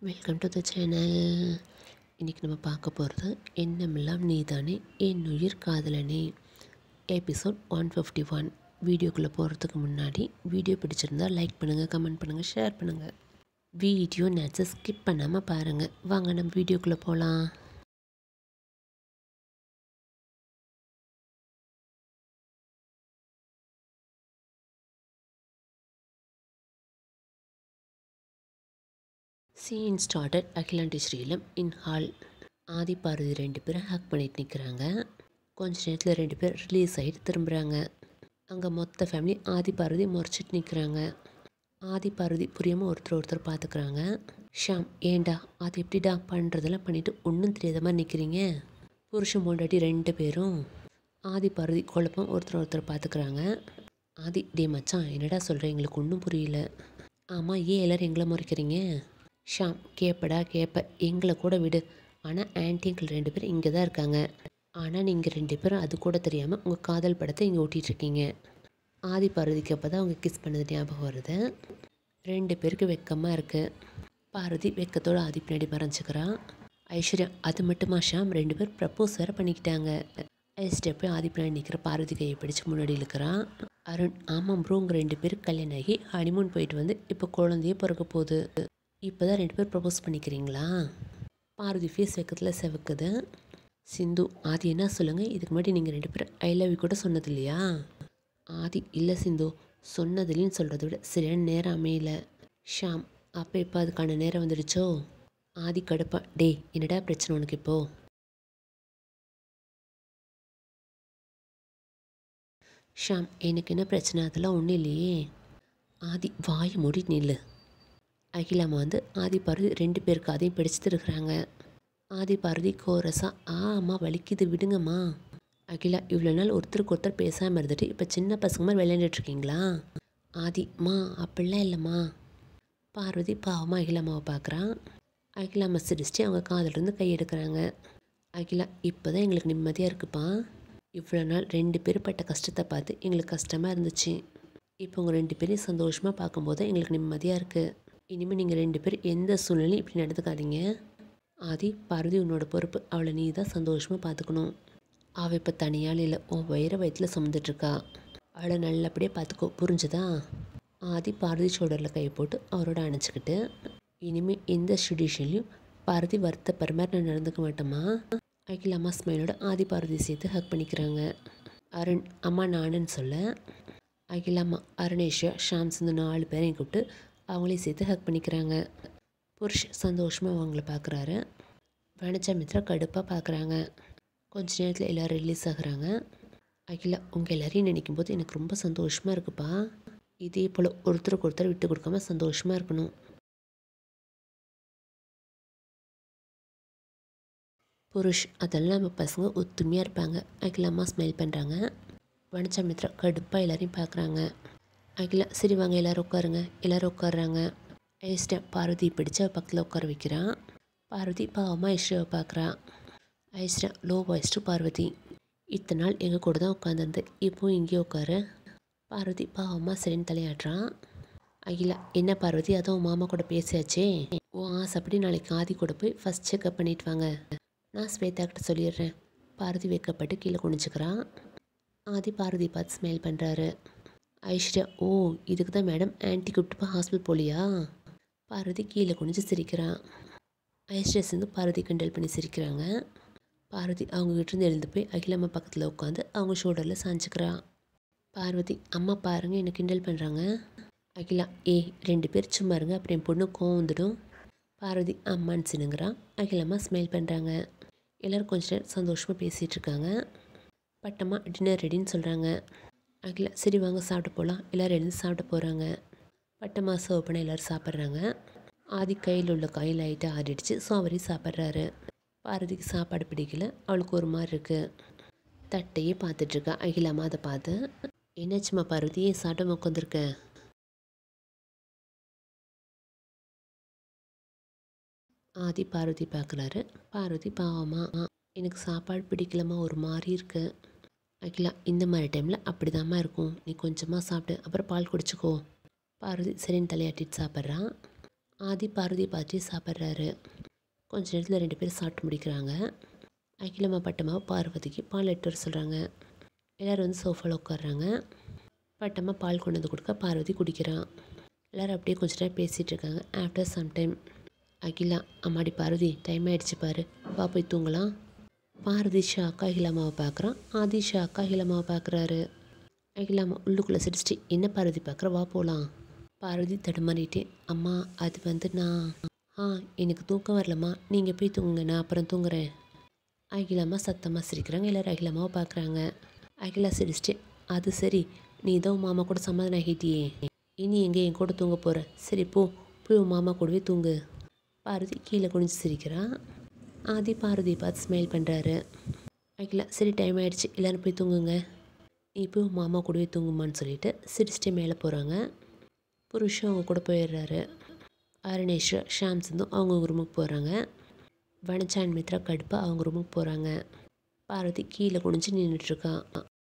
Welcome to the channel இன்றைக்கி நம்ம பார்க்க போகிறது எண்ணமெல்லாம் நீதானே என் உயிர் காதலனே எபிசோட் ஒன் ஃபிஃப்டி ஒன் வீடியோக்குள்ளே போகிறதுக்கு முன்னாடி வீடியோ பிடிச்சிருந்தா லைக் பண்ணுங்கள் கமெண்ட் பண்ணுங்கள் ஷேர் பண்ணுங்கள் வீடியோ நேச்சை ஸ்கிப் பண்ணாமல் பாருங்கள் வாங்க நம்ம வீடியோக்குள்ளே போகலாம் சீன் ஸ்டார்டட் அகிலாண்டி ஸ்ரீலம் இன் ஹால் ஆதி பார்வதி ரெண்டு பேரும் ஹேக் பண்ணிட்டு நிற்கிறாங்க கொஞ்ச நேரத்தில் ரெண்டு பேர் ரிலீஸ் ஆகிட்டு திரும்புகிறாங்க அங்கே மொத்த ஃபேமிலி ஆதி பார்வதி முறைச்சிட்டு நிற்கிறாங்க ஆதி பார்வதி புரியாமல் ஒருத்தர் ஒருத்தர் பார்த்துக்கிறாங்க ஷாம் ஏண்டா அது எப்படிடா பண்ணுறதெல்லாம் பண்ணிவிட்டு ஒன்றும் தெரியாத மாதிரி நிற்கிறீங்க புருஷன் பொண்டாட்டி ரெண்டு பேரும் ஆதி பார்வதி குழப்பம் ஒருத்தர் ஒருத்தர் பார்த்துக்கிறாங்க ஆதி டே மச்சான் என்னடா சொல்கிற எங்களுக்கு ஒன்றும் புரியல ஆமாம் ஏன் எல்லோரும் எங்களை முறைக்கிறீங்க ஷாம் கேப்படா கேப்ப எங்களை கூட விடு ஆனால் ஆன்டி அங்கிள் ரெண்டு பேரும் இங்கே தான் இருக்காங்க ஆனால் நீங்கள் ரெண்டு பேரும் அது கூட தெரியாமல் உங்கள் காதல் படத்தை இங்கே ஓட்டிகிட்ருக்கீங்க ஆதி பார்வதிக்கு அப்போ தான் அவங்க கிஸ் பண்ணது ஞாபகம் வருது ரெண்டு பேருக்கு வெக்கமாக இருக்குது பார்வதி வெக்கத்தோட ஆதி பின்னாடி மறைஞ்சிக்கிறான் ஐஸ்வர்யா அது மட்டுமா ஷாம் ரெண்டு பேர் ப்ரப்போஸ் வேறு பண்ணிக்கிட்டாங்க ஐஸ்வர்யா போய் ஆதி பின்னாடி நிற்கிற பார்வதி கையை பிடிச்சி முன்னாடி இழுக்கிறான் அருண் ஆமாம் ப்ரோ உங்கள் ரெண்டு பேரும் கல்யாணம் ஆகி ஹனிமூன் போயிட்டு வந்து இப்போ குழந்தையே பிறக்க போகுது இப்போ தான் ரெண்டு பேர் ப்ரப்போஸ் பண்ணிக்கிறீங்களா பார்வதி ஃபேஸ் வெக்கத்தில் செவக்குது சிந்து ஆதி என்ன சொல்லுங்கள் இதுக்கு முன்னாடி நீங்கள் ரெண்டு பேரும் ஐ லவ் யூ கூட சொன்னது இல்லையா ஆதி இல்லை சிந்து சொன்னதில்லைன்னு சொல்கிறத விட சரியான நேரம் அமையல ஷாம் அப்போ இப்போ அதுக்கான நேரம் வந்துடுச்சோ ஆதி கடுப்பா டேய் என்னடா பிரச்சனை உனக்கு இப்போ ஷாம் எனக்கு என்ன பிரச்சனை அதெல்லாம் ஒன்றும் இல்லையே ஆதி வாய் மூடி நில்லு அகிலாமா வந்து ஆதி பார்வதி ரெண்டு பேருக்கு அதையும் பிடிச்சிட்டு இருக்கிறாங்க ஆதி பார்வதி கோரஸா ஆ அம்மா வலிக்குது விடுங்கம்மா அகிலா இவ்வளோ நாள் ஒருத்தருக்கு ஒருத்தர் பேசாமல் இருந்துட்டு இப்போ சின்ன பசங்க மாதிரி விளையாண்டுட்ருக்கீங்களா ஆதி மா அப்படிலாம் இல்லைம்மா பார்வதி பாவமாக அகிலாமாவை பார்க்குறான் அகிலாமா சிரிச்சிட்டு அவங்க காதிலிருந்து கை எடுக்கிறாங்க அகிலா இப்போ தான் எங்களுக்கு நிம்மதியாக இருக்குப்பா இவ்வளோ நாள் ரெண்டு பேரும் பட்ட கஷ்டத்தை பார்த்து எங்களுக்கு கஷ்டமாக இருந்துச்சு இப்போ உங்கள் ரெண்டு பேரையும் சந்தோஷமாக பார்க்கும்போது எங்களுக்கு நிம்மதியாக இருக்குது இனிமேல் நீங்கள் ரெண்டு பேர் எந்த சூழ்நிலையும் இப்படி நடந்துக்காதீங்க ஆதி பார்வதி உன்னோட பொறுப்பு அவளை நீ தான் சந்தோஷமாக பார்த்துக்கணும் அவள் இப்போ தனியால் இல்லை உன் வயிற வயிற்றில் சுமந்துட்டுருக்கா அவளை நல்லபடியாக பார்த்துக்கோ புரிஞ்சுதா ஆதி பார்வதி ஷோல்டரில் கை போட்டு அவரோட அணைச்சிக்கிட்டு இனிமேல் எந்த சுடிஷன்லையும் பார்வதி வருத்தப்படுற மாதிரி நான் நடந்துக்க மாட்டேம்மா அகில அம்மா ஸ்மைலோட ஆதி பார்வதி சேர்த்து ஹக் பண்ணிக்கிறாங்க அருண் அம்மா நானுன்னு சொல்ல அகிலாம்மா அருணேஷா ஷாம் சிந்து நாலு பேரையும் கூப்பிட்டு அவங்களையும் சேர்த்து ஹக் பண்ணிக்கிறாங்க புருஷ் சந்தோஷமாக அவங்கள பார்க்குறாரு வனஜா மித்ரா கடுப்பாக பார்க்குறாங்க கொஞ்ச நேரத்தில் எல்லோரும் ரிலீஸ் ஆகுறாங்க அகிலா உங்கள் எல்லாரையும் நினைக்கும் போது எனக்கு ரொம்ப சந்தோஷமாக இருக்குப்பா இதே போல் ஒருத்தருக்கு ஒருத்தர் விட்டு கொடுக்காம சந்தோஷமாக இருக்கணும் புருஷ் அதெல்லாம் நம்ம பசங்க ஒத்துமையாக இருப்பாங்க அகிலாம்மா ஸ்மைல் பண்ணுறாங்க வனஜா மித்ரா கடுப்பாக எல்லாரையும் பார்க்குறாங்க அகிலா சரி வாங்க எல்லோரும் உட்காருங்க எல்லோரும் உட்காடுறாங்க ஐஸ்டன் பார்வதி பிடிச்சு பக்கத்தில் உட்கார வைக்கிறான் பார்வதி பாவமாக ஐஸ்வர்யாவை பார்க்குறான் ஐஸ்வர்யா லோ வாய்ஸ்டு பார்வதி இத்தனை நாள் எங்கள் கூட தான் உட்காந்துருந்து இப்போவும் இங்கேயே உட்காரு பார்வதி பாவமாக சரின்னு தலையாடுறான் அகிலா என்ன பார்வதி அதுவும் மாமா கூட பேசியாச்சே ஓ ஆசைப்படி நாளைக்கு ஆதி கூட போய் ஃபஸ்ட் செக்அப் பண்ணிட்டு வாங்க நான் ஸ்வேதா கிட்ட சொல்லிடுறேன் பார்வதி வைக்கப்பட்டு கீழே குனிச்சுக்கிறான் ஆதி பார்வதி பார்த்து ஸ்மைல் பண்ணுறாரு ஐஸ்வர்யா ஓ இதுக்கு தான் மேடம் ஆன்ட்டி கூப்பிட்டு போய் ஹாஸ்பிட்டல் போலியா பார்வதி கீழே குனிஞ்சு சிரிக்கிறான் ஐஸ்வர்யா சேர்ந்து பார்வதி கிண்டல் பண்ணி சிரிக்கிறாங்க பார்வதி அவங்ககிட்டருந்து எழுந்து போய் அகிலம்மா பக்கத்தில் உட்காந்து அவங்க ஷோல்டரில் சாஞ்சிக்கிறான் பார்வதி அம்மா பாருங்க என்ன கிண்டல் பண்ணுறாங்க அகிலா ஏ ரெண்டு பேர் சும்மா இருங்க அப்புறம் என் பொண்ணு கோவம் வந்துடும் பார்வதி அம்மான்னு சினுங்கிறான் அகிலம்மா ஸ்மைல் பண்ணுறாங்க எல்லோரும் கொஞ்ச நேரம் சந்தோஷமாக பேசிகிட்டு இருக்காங்க பட்டம்மா டின்னர் ரெடின்னு சொல்கிறாங்க அகிலா சரி வாங்க சாப்பிட போகலாம் எல்லோரும் எழுந்து சாப்பிட போகிறாங்க பட்டம்மா சர்வ் பண்ண எல்லோரும் சாப்பிட்றாங்க ஆதி கையில் உள்ள காய் லைட்டாக ஆடிடுச்சு ஸோ அவரே சாப்பிட்றாரு பாரதிக்கு சாப்பாடு பிடிக்கல அவளுக்கு ஒரு மாதிரி இருக்குது தட்டையே பார்த்துட்ருக்கா அகிலாமா அதை பார்த்து என்னாச்சும்மா பார்வதி ஏன் சாப்பிடாம உட்காந்துருக்க ஆதி பார்வதி பார்க்குறாரு பார்வதி பாவமா எனக்கு சாப்பாடு பிடிக்கலம்மா ஒரு மாதிரி இருக்கு அகிலா இந்த மாதிரி டைமில் அப்படிதாம்மா இருக்கும் நீ கொஞ்சமாக சாப்பிட்டு அப்புறம் பால் குடிச்சிக்கோ பார்வதி சரின்னு தலையாட்டிட்டு சாப்பிட்றான் ஆதி பார்வதி பார்த்து சாப்பிட்றாரு கொஞ்ச நேரத்தில் ரெண்டு பேரும் சாப்பிட்டு முடிக்கிறாங்க அகிலம்மா பட்டம்மா பார்வதிக்கு பால் எடுத்து வர சொல்கிறாங்க எல்லோரும் வந்து சோஃபாவில் உட்காடுறாங்க பட்டம்மா பால் கொண்டு வந்து கொடுக்க பார்வதி குடிக்கிறான் எல்லோரும் அப்படியே கொஞ்ச நேரம் பேசிகிட்டு இருக்காங்க ஆஃப்டர் சம் டைம் அகிலா அம்மாடி பார்வதி டைம் ஆகிடுச்சு பாரு வா போய் தூங்கலாம் பார்வதி ஷாக்கா அகிலாமாவை பார்க்குறான் ஆதி ஷாக்கா அகிலாமாவை பார்க்குறாரு அகிலாமா உள்ளுக்குள்ளே சிரிச்சிட்டு என்ன பார்வதி பார்க்குற வா போகலாம் பார்வதி தடுமாறிட்டே அம்மா அது வந்து நான் ஆ எனக்கு தூக்கம் வரலம்மா நீங்கள் போய் தூங்குங்க நான் அப்புறம் தூங்குறேன் அகிலாமா சத்தமாக சிரிக்கிறாங்க எல்லோரும் அகிலாமாவை பார்க்குறாங்க அகிலா சிரிச்சிட்டு அது சரி நீ தான் உன் மாமா கூட சமாதானம் ஆகிட்டியே இனி எங்கே என் கூட தூங்க போகிற சரி போ போய் உன் மாமா கூடவே தூங்கு பார்வதி கீழே குனிஞ்சு சிரிக்கிறான் ஆதி பார்வதி பார்த்து ஸ்மைல் பண்ணுறாரு அகிலா சரி டைம் ஆயிடுச்சு எல்லோரும் போய் தூங்குங்க நீ போய் உன் மாமா கூடவே தூங்குமான்னு சொல்லிட்டு சிரிச்சிட்டே மேலே போகிறாங்க புருஷன் அவங்க கூட போயிடுறாரு அருணேஸ்வர் ஷாம் சிந்தும் அவங்க ரூமுக்கு போகிறாங்க வனச்சான் மித்ரா கடுப்பா அவங்க ரூமுக்கு போகிறாங்க பார்வதி கீழே குனிஞ்சு நின்றுட்டுருக்கான்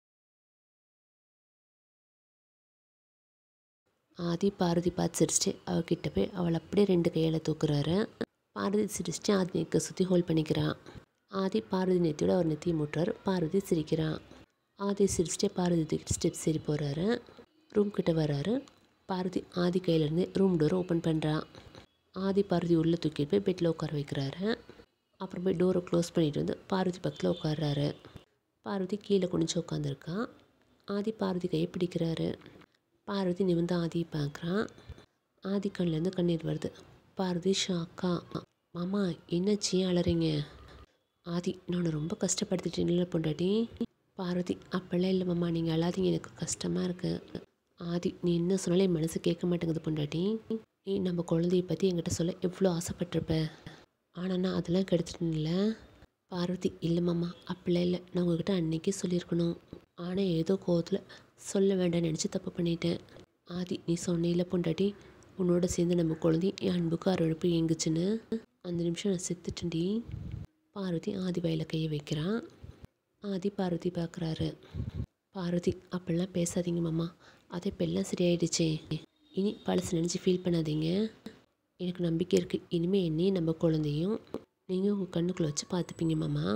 ஆதி பார்வதி பார்த்து சிரிச்சிட்டு அவகிட்ட போய் அவளை அப்படியே ரெண்டு கையால் தூக்குறாரு பார்வதி சிரிச்சிட்டு ஆதி நெக்கை சுற்றி ஹோல்ட் பண்ணிக்கிறான் ஆதி பார்வதி நெத்தியோட அவர் நெத்தியை முட்டுறாரு பார்வதி சிரிக்கிறான் ஆதி சிரிச்சிட்டே பார்வதி தூக்கிட்டு ஸ்டெப்ஸ் ஏறி போகிறாரு ரூம் கிட்ட வராரு பார்வதி ஆதி கையிலேருந்து ரூம் டோரை ஓப்பன் பண்ணுறான் ஆதி பார்வதி உள்ளே தூக்கிட்டு போய் பெட்டில் உட்கார வைக்கிறாரு அப்புறம் போய் டோரை க்ளோஸ் பண்ணிட்டு வந்து பார்வதி பக்கத்தில் உட்கார்றாரு பார்வதி கீழே குனிஞ்சு உட்காந்துருக்கான் ஆதி பார்வதி கையை பிடிக்கிறாரு பார்வதி நிமிந்து ஆதியை பார்க்குறான் ஆதி கண்லேருந்து கண்ணீர் வருது பார்வதி ஷாக்கா மாமா என்னாச்சு ஏன் அலறீங்க ஆதி நான் ரொம்ப கஷ்டப்படுத்திட்டேன்ல பொண்டாட்டி பார்வதி அப்பெல்லாம் இல்லை மாமா நீங்கள் அழாதீங்க எனக்கு கஷ்டமாக இருக்குது ஆதி நீ என்ன சொன்னாலும் என் மனசு கேட்க மாட்டேங்குது பொண்டாட்டி நீ நம்ம குழந்தைய பற்றி என்கிட்ட சொல்ல எவ்வளோ ஆசைப்பட்டிருப்ப ஆனால் நான் அதெல்லாம் கெடுத்துட்டேன்ல பார்வதி இல்லை மாமா அப்படிலாம் இல்லை நான் உங்ககிட்ட அன்னைக்கே சொல்லியிருக்கணும் ஆனால் ஏதோ கோவத்தில் சொல்ல வேண்டாம்னு நினச்சி தப்பு பண்ணிட்டேன் ஆதி நீ சொன்னில பொண்டாட்டி உன்னோட சேர்ந்து நம்ம குழந்தை என் அன்புக்கு அரவழைப்பு எங்குச்சுன்னு அந்த நிமிஷம் நான் செத்துட்டேன்டி பார்வதி ஆதி வயல கையை வைக்கிறான் ஆதி பார்வதி பார்க்குறாரு பார்வதி அப்படிலாம் பேசாதீங்க மாமா அது இப்போ எல்லாம் சரியாயிடுச்சே இனி பழசு நினச்சி ஃபீல் பண்ணாதீங்க எனக்கு நம்பிக்கை இருக்குது இனிமேல் என்னையும் நம்ம குழந்தையும் நீங்கள் உங்கள் கண்ணுக்குள்ளே வச்சு பார்த்துப்பீங்க மாமா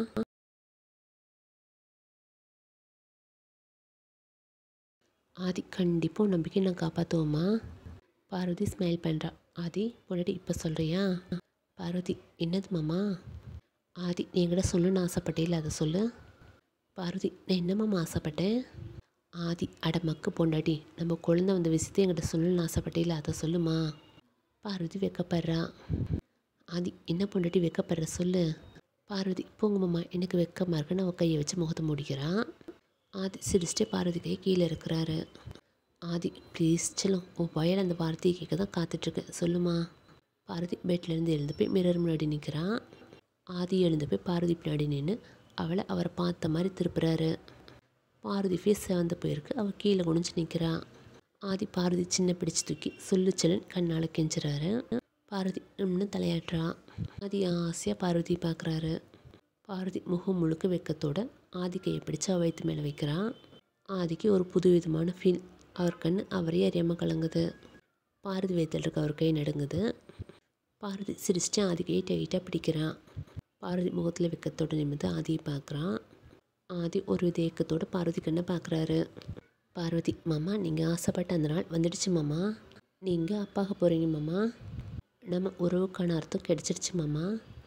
ஆதி கண்டிப்பாக நம்பிக்கை நான் காப்பாற்றுவோம்மா பார்வதி ஸ்மைல் பண்ணுறா ஆதி முன்னாடி இப்போ சொல்கிறியா பார்வதி என்னது மாமா ஆதி நீ என்கிட்ட சொல்லணும்னு ஆசைப்பட்டேல அதை சொல்லு பார்வதி நான் என்ன மாமா ஆசைப்பட்டேன் ஆதி அட மக்கு பொண்டாட்டி நம்ம குழந்தை வந்த விஷயத்தை என்கிட்ட சொல்லணும்னு ஆசைப்பட்டேல அதை சொல்லுமா பார்வதி வெக்கப்படுறா ஆதி என்ன பொண்டாட்டி வெக்கப்படுற சொல்லு பார்வதி போங்க மாமா எனக்கு வெக்கமாக இருக்கு நான் கையை வச்சு முகத்தை முடிக்கிறான் ஆதி சிரிச்சிட்டே பார்வதி கை கீழே இருக்கிறாரு ஆதி ப்ளீஸ் செல்லம் உன் வயல் அந்த வார்த்தையை கேட்க தான் காத்துட்ருக்கேன் சொல்லுமா பார்வதி பெட்லேருந்து எழுந்து போய் மிரர் முன்னாடி நிற்கிறான் ஆதி எழுந்து போய் பார்வதி பின்னாடி நின்று அவளை அவரை பார்த்த மாதிரி திருப்புறாரு பார்வதி ஃபேஸ் சிவந்து போயிருக்கு அவள் கீழே குனிஞ்சு நிற்கிறான் ஆதி பார்வதி சின்ன பிடிச்சு தூக்கி சொல்லுச்சலன் கண்ணால் கெஞ்சுறாரு பார்வதி இன்னும் தலையாட்டுறான் ஆதி ஆசையாக பார்வதி பார்க்குறாரு பார்வதி முகம் முழுக்க வெக்கத்தோட ஆதி கையை பிடிச்சு அவ வயிற்று மேலே வைக்கிறான் ஆதிக்கு ஒரு புது விதமான ஃபீல் அவர் கண் அவரே அறியாமல் கலங்குது பார்வதி வயிற்றில் இருக்க அவர் கை நடுங்குது பார்வதி சிரிச்சிட்டு ஆதி கையை டைட்டாக பிடிக்கிறான் பார்வதி முகத்தில் வெக்கத்தோட நிமிந்து ஆதியை பார்க்குறான் ஆதி ஒரு வித ஏக்கத்தோட பார்வதி கண்ணை பார்க்குறாரு பார்வதி மாமா நீங்கள் ஆசைப்பட்ட அந்த நாள் வந்துடுச்சு மாமா நீங்கள் அப்பாக போகிறீங்க மாமா நம்ம உறவுக்கான அர்த்தம் கிடைச்சிடுச்சு மாமா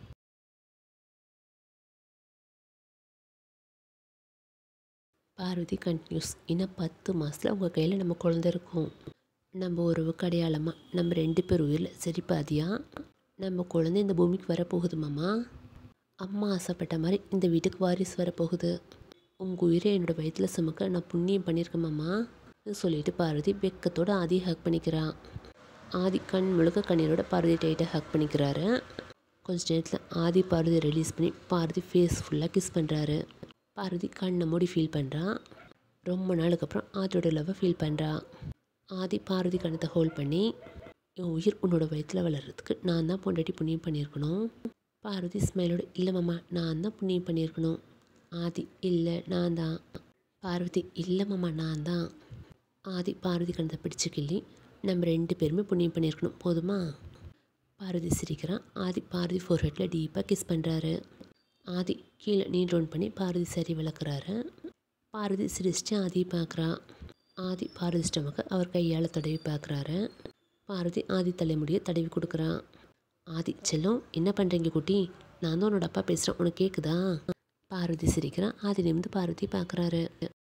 பார்வதி கண்டினியூஸ் இன்னும் பத்து மாதத்தில் உங்கள் கையில் நம்ம குழந்த இருக்கும் நம்ம உறவுக்கு அடையாளமாக நம்ம ரெண்டு பேர் உயிரில் சரி பாதியாக நம்ம குழந்தை இந்த பூமிக்கு வரப்போகுது மாமா அம்மா ஆசைப்பட்ட மாதிரி இந்த வீட்டுக்கு வாரிசு வரப்போகுது உங்கள் உயிரை என்னோடய வயிற்றில் சுமக்க நான் புண்ணியம் பண்ணியிருக்கேன் மாமா சொல்லிட்டு பார்வதி வெக்கத்தோட ஆதி ஹக் பண்ணிக்கிறான் ஆதி கண் முழுக்க கண்ணீரோட பார்வதி டைட்டாக ஹக் பண்ணிக்கிறாரு கொஞ்ச நேரத்தில் ஆதி பார்வதி ரிலீஸ் பண்ணி பார்வதி ஃபேஸ் ஃபுல்லாக கிஸ் பண்ணுறாரு பார்வதி கண்ணை மூடி ஃபீல் பண்ணுறான் ரொம்ப நாளுக்கு அப்புறம் ஆதியோட லவ்வை ஃபீல் பண்ணுறான் ஆதி பார்வதி கண்ணத்தை ஹோல்ட் பண்ணி என் உயிர் உன்னோட வயிற்றில் வளர்கிறதுக்கு நான் தான் பொண்டாட்டி புண்ணியம் பண்ணியிருக்கணும் பார்வதி ஸ்மைலோட இல்லை மாமா நான் தான் புண்ணியம் பண்ணியிருக்கணும் ஆதி இல்லை நான் தான் பார்வதி இல்லை மாமா நான் தான் ஆதி பார்வதி கண்ணத்தை பிடிச்சு கிள்ளி நம்ம ரெண்டு பேருமே புண்ணியம் பண்ணியிருக்கணும் போதுமா பாரதி சிரிக்கிறான் ஆதி பாரதி ஃபோர்ஹெட்டில் டீப்பாக கிஸ் பண்ணுறாரு ஆதி கீழே நீல் ரவுண்ட் பண்ணி பாரதி சரி விளக்குறாரு பாரதி சிரிச்சிட்டு ஆதியை பார்க்குறான் ஆதி பாரதி ஸ்டமக்கை அவர் கையால் தடவி பார்க்குறாரு பாரதி ஆதி தலைமுடியை தடவி கொடுக்குறான் ஆதி செல்லம் என்ன பண்ணுறீங்க குட்டி நான் தான் உன்னோட அப்பா பேசுகிறேன் உனக்கு கேட்குதா பார்வதி சிரிக்கிறான் ஆதி நிமிந்து பார்வதி பார்க்குறாரு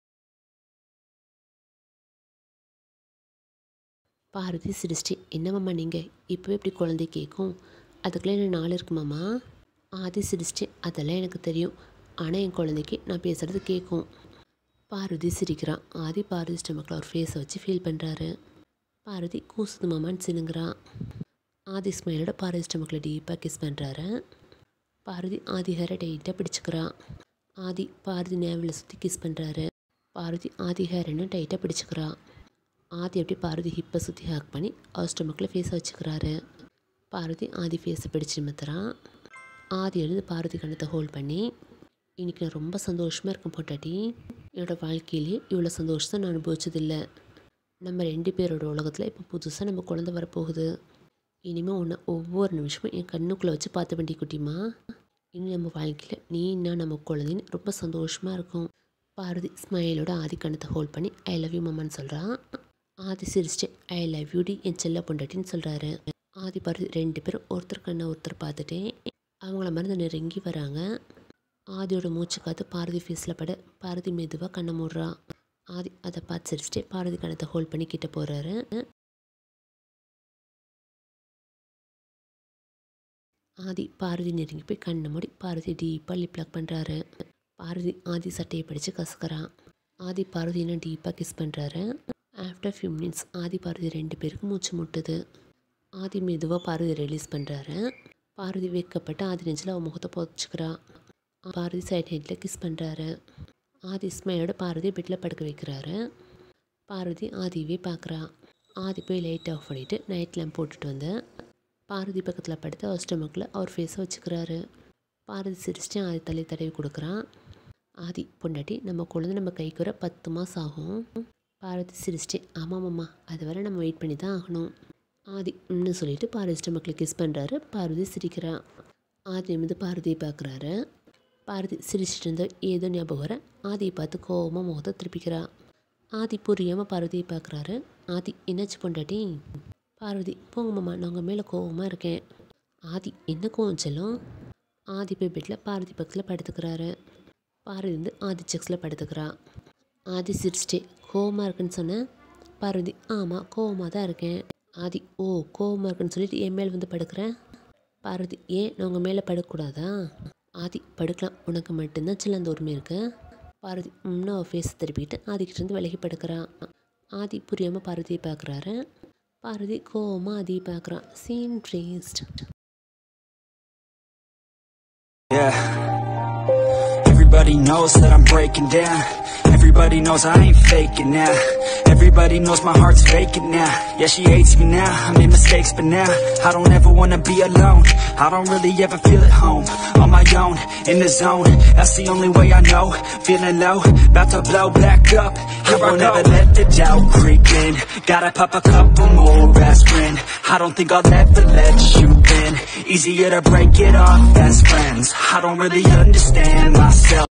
பார்வதி சிரிச்சிட்டு என்னம்மா நீங்கள் இப்போவே இப்படி குழந்தை கேட்கும் அதுக்குள்ளே என்ன நாள் இருக்குமாம்மா ஆதி சிரிச்சிட்டு அதெல்லாம் எனக்கு தெரியும் ஆனால் என் குழந்தைக்கு நான் பேசுகிறது கேட்கும் பார்வதி சிரிக்கிறான் ஆதி பார்வதி ஸ்டமக்கில் ஒரு ஃபேஸை வச்சு ஃபீல் பண்ணுறாரு பார்வதி கூசுது மாமான்னு சினுங்கிறான் ஆதி ஸ்மைலோட பார்வதி ஸ்டமக்கில் டீப்பாக கிஸ் பண்ணுறாரு பார்வதி ஆதி ஹேரை டைட்டாக பிடிச்சிக்கிறான் ஆதி பார்வதி நேவில் சுற்றி கிஸ் பண்ணுறாரு பார்வதி ஆதி ஹேரன்னு டைட்டாக பிடிச்சிக்கிறான் ஆதி அப்படி பார்வதி ஹிப்பை சுற்றி ஹேக் பண்ணி அவர் ஸ்டொமக்கில் ஃபேஸை வச்சுக்கிறாரு பார்வதி ஆதி ஃபேஸை பிடிச்சி நிமித்துறான் ஆதி எழுந்து பார்வதி கண்ணத்தை ஹோல்ட் பண்ணி இன்றைக்கி நான் ரொம்ப சந்தோஷமாக இருக்கேன் பொட்டாட்டி என்னோடய வாழ்க்கையிலே இவ்வளோ சந்தோஷத்தை நான் அனுபவிச்சதில்லை நம்ம ரெண்டு பேரோட உலகத்தில் இப்போ புதுசாக நம்ம குழந்தை வரப்போகுது இனிமேல் உன்னை ஒவ்வொரு நிமிஷமும் என் கண்ணுக்குள்ளே வச்சு பார்த்த வேண்டிய குட்டிமா இனி நம்ம வாழ்க்கையில் நீ என்ன நம்ம குழந்தைன்னு ரொம்ப சந்தோஷமாக இருக்கும் பாரதி ஸ்மைலோட ஆதி கண்ணத்தை ஹோல்ட் பண்ணி ஐ லவ் யூ மம்மான்னு சொல்கிறான் ஆதி சிரிச்சிட்டு ஐ லவ் யூடி என் செல்ல பொண்டாட்டின்னு சொல்கிறாரு ஆதி பாரதி ரெண்டு பேரும் ஒருத்தர் கண்ணை ஒருத்தர் பார்த்துட்டே அவங்கள மருந்து நெருங்கி வராங்க ஆதியோட மூச்சு காத்து பாரதி ஃபேஸில் பட பாரதி மெதுவாக கண்ணை மூடுறா ஆதி அதை பார்த்து சிரிச்சிட்டு பாரதி கண்ணத்தை ஹோல்ட் பண்ணி கிட்ட போகிறாரு ஆதி பாரதி நெருங்கி போய் கண்ணை மூடி பாரதி டீப்பாக லிப் லாக் பண்ணுறாரு பாரதி ஆதி சட்டையை பிடிச்சு கசக்கிறான் ஆதி பாரதியை டீப்பாக கிஸ் பண்ணுறாரு after few minutes Aadhi Bharathi ரெண்டு பேருக்கு மூச்சு முட்டுது ஆதி மெதுவாக பாரதி ரிலீஸ் பண்ணுறாரு பாரதி வைக்கப்பட்டு ஆதி நெஞ்சில் அவன் முகத்தை புதைச்சிக்கிறா பாரதி சைட் ஹெட்டில் கிஸ் பண்ணுறாரு ஆதி ஸ்மைலோட பாரதி பெட்டில் படுக்க வைக்கிறாரு பார்வதி ஆதியவே பார்க்குறா ஆதி போய் லைட் ஆஃப் பண்ணிவிட்டு நைட் லேம்ப் போட்டுட்டு வந்து பார்வதி பக்கத்தில் படுத்து அவர் ஸ்டொமக்கில் அவர் ஃபேஸை வச்சுக்கிறாரு பார்வதி சிரிச்சிட்டு ஆதி தலை தடவி கொடுக்குறான் ஆதி பொண்டாட்டி நம்ம குழந்தை நம்ம கைக்கு வர பத்து மாதம் ஆகும் பார்வதி சிரிச்சிட்டு ஆமாம் மாமா அது வரை நம்ம வெயிட் பண்ணி தான் ஆகணும் ஆதி ம்னு சொல்லிட்டு பார்வதி ஸ்டொமக்கில் கிஸ் பண்ணுறாரு பார்வதி சிரிக்கிறா ஆதி நிமிந்து பார்வதியை பார்க்குறாரு பார்வதி சிரிச்சிட்டு இருந்த ஏதோ ஞாபகம் வர ஆதியை பார்த்து கோவமாக முகத்தை திருப்பிக்கிறா ஆதி புரியாமல் பார்வதியை பார்க்குறாரு ஆதி என்னாச்சு பொண்டாட்டி பார்வதி போங்க மாமா நான் உங்கள் மேலே கோவமாக இருக்கேன் ஆதி என்ன கோவம் செல்லும் ஆதி போய் பெட்டில் பார்வதி பக்கத்தில் படுத்துக்கிறாரு பார்வதி வந்து ஆதி செக்ஸில் படுத்துக்கிறா ஆதி சிரிச்சிட்டே கோவமாக இருக்குன்னு சொன்னேன் பார்வதி ஆமாம் கோவமாக தான் இருக்கேன் ஆதி ஓ கோவமாக இருக்குன்னு சொல்லிட்டு என் மேல் வந்து படுக்கிறேன் பார்வதி ஏன் நான் உங்கள் மேலே படுக்கக்கூடாதா ஆதி படுக்கலாம் உனக்கு மட்டும்தான் சில அந்த உரிமை இருக்கு பார்வதி இன்னும் அவள் ஃபேஸ் திருப்பிக்கிட்டு ஆதிக்கிட்டேருந்து விலகி படுக்கிறான் ஆதி புரியாமல் பார்வதியை பார்க்குறாரு பார்வதி கோவமாக ஆதியை பார்க்குறான் சீன் ட்ரேஸ்ட் Yeah. Everybody knows that I'm breaking down. Everybody knows I ain't faking now. Everybody knows my heart's faking now. Yeah, she hates me now. I made mistakes, but now I don't ever wanna be alone. I don't really ever feel at home. On my own, in the zone. That's the only way I know. Feeling low, about to blow back up. I won't ever let the doubt creep in. Gotta pop a couple more aspirin. I don't think I'll ever let you in. Easier to break it off best friends. I don't really understand myself.